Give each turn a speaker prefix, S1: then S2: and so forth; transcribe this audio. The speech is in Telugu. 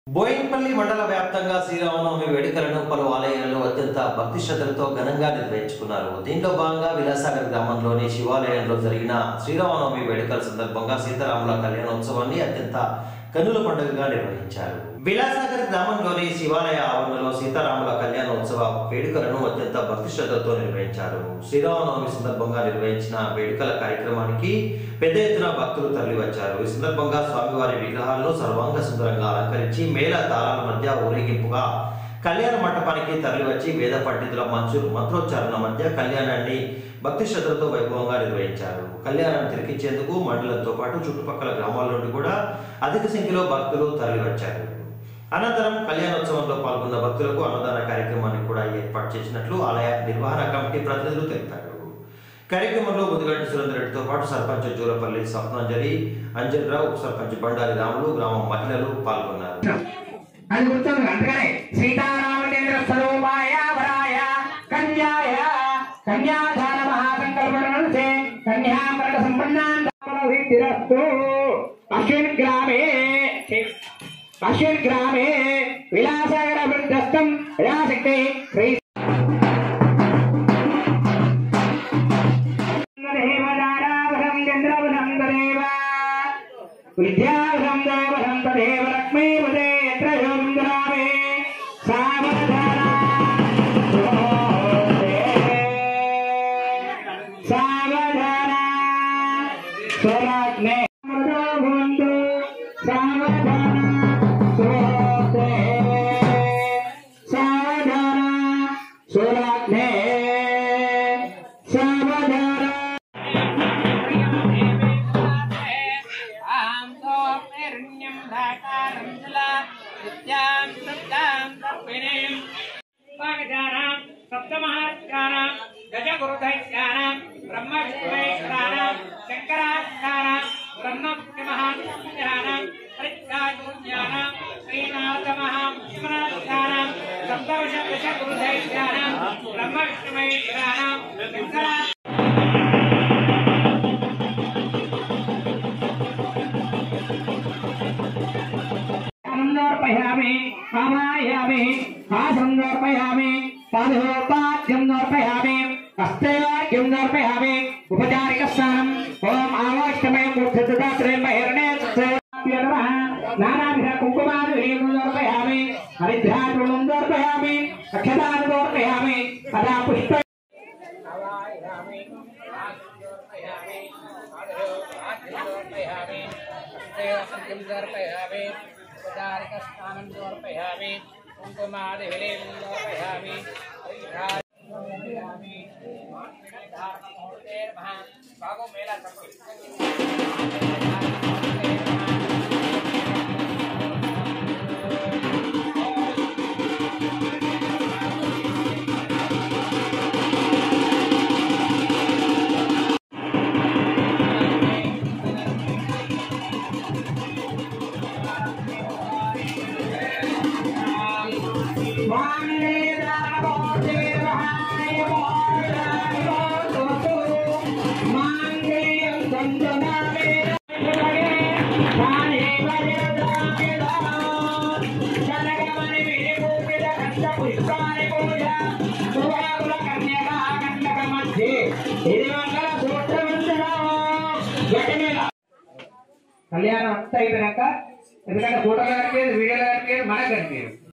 S1: బోయిన్పల్లి మండల వ్యాప్తంగా శ్రీరామనవమి వేడుకలను పలు ఆలయాల్లో అత్యంత భక్తి శ్రద్ధలతో ఘనంగా నిర్వహించుకున్నారు దీంట్లో భాగంగా విలాసాగర్ గ్రామంలోని శివాలయంలో జరిగిన శ్రీరామనవమి వేడుకల సందర్భంగా సీతారాముల కళ్యాణోత్సవాన్ని అత్యంత కన్నుల పండుగగా నిర్వహించారు విలాసాగర్ గ్రామంలోని శివాలయ ఆవరణలో సీతారాముల కళ్యాణోత్సవ వేడుకలను అత్యంత భక్తి శ్రద్ధలతో నిర్వహించారు శ్రీరామనవమి సందర్భంగా నిర్వహించిన వేడుకల కార్యక్రమానికి పెద్ద ఎత్తున భక్తులు తరలివచ్చారు ఈ సందర్భంగా స్వామివారి విగ్రహాలను సర్వాంగ సుందరంగా అలంకరించి మేళ తాళాల మధ్య ఊరేగింపుగా కళ్యాణ మంటపానికి తరలివచ్చి వేద పండితుల మంచు మంత్రోచ్చారణ మధ్య కళ్యాణాన్ని భక్తి శ్రద్ధలతో వైభవంగా నిర్వహించారు కళ్యాణాన్ని తిరిగించేందుకు మండలంతో పాటు చుట్టుపక్కల గ్రామాల నుండి కూడా అధిక సంఖ్యలో భక్తులు తరలివచ్చారు అనంతరం కళ్యాణోత్సవంలో పాల్గొన్న భక్తులకు అన్నదాన కార్యక్రమాన్ని కూడా ఏర్పాటు చేసినట్లు ఆలయ నిర్వహణ కమిటీ ప్రతినిధులు తెలిపారు కార్యక్రమంలో ముదిగంటి సురేందరెడ్డితో పాటు సర్పంచ్ జూలపల్లి స్వప్నాంజలి అంజన్రావు ఉప సర్పంచ్ బండారి రాములు గ్రామం మహిళలు పాల్గొన్నారు
S2: అది గుర్తుంది అందుకనే సీతారామచంద్ర స్వరూపాయ వరాయ కన్యాయ కన్యాధార మహాసంకల్పే కన్యాకరణ సంపన్నాంతిరస్తు అశ్విన్ గ్రామే అశ్విన్ గ్రామే విలాసగర వృద్ధస్థం యథాశక్తి శ్రీ దేవదారావరం చంద్రవరం తదేవ విద్యావరం దేవరం తదేవ లక్ష్మీపదే త్రయం గ్రామే సావధాన సావధాన స్వరాగ్నే భవంతు సావధాన స్వరాగ్నే సావధాన స్వరాగ్నే సావధాన
S3: సప్తమహాత్యానాం గజగురుదైత్యానాం బ్రహ్మ విష్ణువేశ్వరానాం శంకరాచార్యానాం బ్రహ్మ మహాత్యానాం పరిత్యాగురుజ్ఞానాం శ్రీనాథమహాత్మనాథానాం సప్తవశ దశగురుదైత్యానాం బ్రహ్మ విష్ణువేశ్వరానాం శంకరా
S2: समर्पयामि आवाहयामि आसन्दर्पयामि पादोपाद्यं नर्पयामि हस्तेवाक्यं नर्पयामि उपचारिकस्नानम् ॐ आवाष्टमय मूर्धदत्रेण हिरणे नमः नानाविध कुङ्कुमादिवीं नर्पयामि हरिद्राचूर्णं नर्पयामि अक्षतान् नर्पयामि तथा पुष्प
S3: आवाहयामि आसन्दर्पयामि पादोपाद्यं नर्पयामि दर्पयामि उपचारिकस्नानं समर्पयामि कुङ्कुमादिभिलें समर्पयामि हरिद्रामि बागो मेला
S2: కళ్యాణం అంతా అయిపోయాక ఎందుకంటే ఫోటో కనిపించేది వీడియో కనిపించేది మనకు కనిపించేది